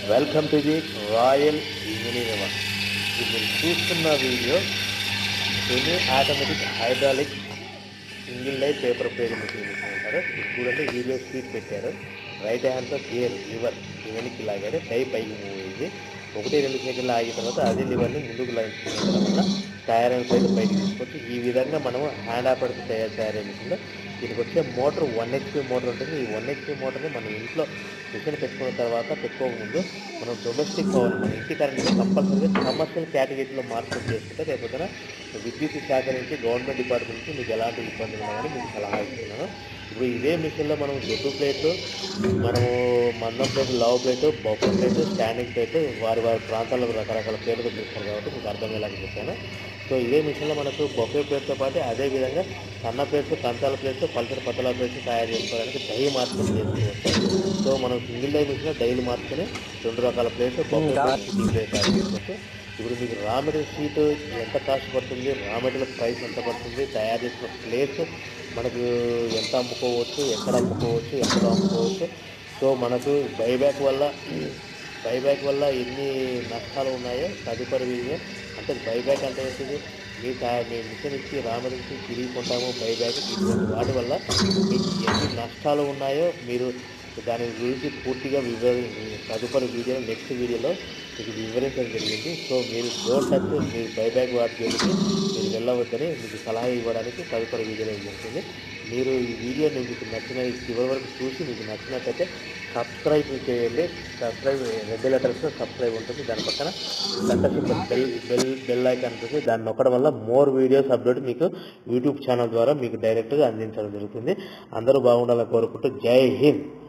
welcome to the Royal Engineering one ఇప్పుడు మీరు చూస్తున్న video semi automatic hydraulic single light paper plate machine machine అంటారు ఇది చూడండి వీడియో స్పీడ్ పెట్టారు రైట్ హ్యాండ్తో గేర్ లివర్ వెనక్కి లాగాడు టై పైకి మూవ్ అయ్యింది ఒకటి రెండు సెకండ్లు ఆగిన తర్వాత అదే లివర్ని ముందుకు లాగించడం వల్ల టైర్ అండ్ సైడ్ బయటకు తీసుకొచ్చి ఈ విధంగా మనము హ్యాండ్ ఆపర్కి తయారు తయారయ్యే మిషన్లో దీనికి వచ్చే మోటార్ వన్ హెచ్పి మోటార్ ఉంటుంది ఈ వన్ హెచ్పి మోటార్ని మనం ఇంట్లో మిషన్ పెట్టుకున్న తర్వాత పెట్టుకోక ముందు మనం డొమెస్టిక్ పవర్ మన ఇంటి కరెంట్ కంపల్సరీగా కమర్షియల్ కేటగిరీలో మార్పులు చేసుకుంటే రేపొద్దున విద్యుత్ శాఖ నుంచి గవర్నమెంట్ డిపార్ట్మెంట్ నుంచి మీకు ఎలాంటి ఇబ్బందులు ఉన్నాయని మీకు సలహా ఇస్తున్నాను ఇప్పుడు ఇదే మిషన్లో మనం జెడ్డు ప్లేట్ మనము మందం ప్లేట్ లవ్ ప్లేట్ బొప్ప ప్లేట్ స్టాండింగ్ ప్లేట్ వారి వారి ప్రాంతాల్లో రకరకాల ప్లేట్లు చూస్తారు కాబట్టి మీకు అర్థమయ్యేలాగా చెప్పాను సో ఇదే మిషన్లో మనకు బొఫే ప్లేట్తో పాటు అదే విధంగా సన్న ప్లేట్స్ కంచాల ప్లేట్స్ పల్చని పతల ప్లేట్స్ తయారు చేసుకోవడానికి డై మార్చుకొని చేసుకోవచ్చు సో మనం సింగిల్ డై మిషన్ డైలు మార్చుకొని రెండు రకాల plates buffet plates tea plate తయారు చేసుకోవచ్చు ఇప్పుడు మీకు రా మెటీరియల్ షీట్ ఎంత కాస్ట్ పడుతుంది రా మెటీరియల్ ప్రైస్ ఎంత పడుతుంది తయారు చేసిన ప్లేట్స్ మనకు ఎంత అమ్ముకోవచ్చు ఎక్కడ అమ్ముకోవచ్చు ఎక్కడ అమ్ముకోవచ్చు సో మనకు బైబ్యాక్ వల్ల బైబ్యాక్ వల్ల ఎన్ని నష్టాలు ఉన్నాయో తదుపరి వీడియో అంటే బైబ్యాక్ అంటే ఏంటిది మీ తయా- మీ మిషన్ ఇచ్చి రామడి ఇచ్చి తిరిగి కొంటాము బైబ్యాక్ ఇటువంటి వాటి వల్ల మీకు ఎన్ని నష్టాలు ఉన్నాయో మీరు దాని గురించి పూర్తిగా వివర తదుపరి వీడియో నెక్స్ట్ వీడియోలో మీకు వివరించడం జరిగింది సో మీరు డోర్ టచ్ మీరు బైబ్యాక్ వాటి జోలికి మీరు వెళ్ళవద్దని మీకు సలహా ఇవ్వడానికి తదుపరి వీడియోలో జరుగుతుంది మీరు ఈ వీడియోని మీకు నచ్చిన ఈ చివరి వరకు చూసి మీకు నచ్చినట్టయితే సబ్స్క్రైబ్ చేయండి సబ్స్క్రైబ్ రెడ్ లెటర్స్ సబ్స్క్రైబ్ ఉంటుంది దాని పక్కన గంట symbol bell bell bell icon ఉంటుంది దాన్ని నొక్కడం వల్ల మోర్ వీడియోస్ అప్లోడ్ మీకు యూట్యూబ్ ఛానల్ ద్వారా మీకు డైరెక్ట్గా అందించడం జరుగుతుంది అందరూ బాగుండాలని కోరుకుంటూ జై హింద్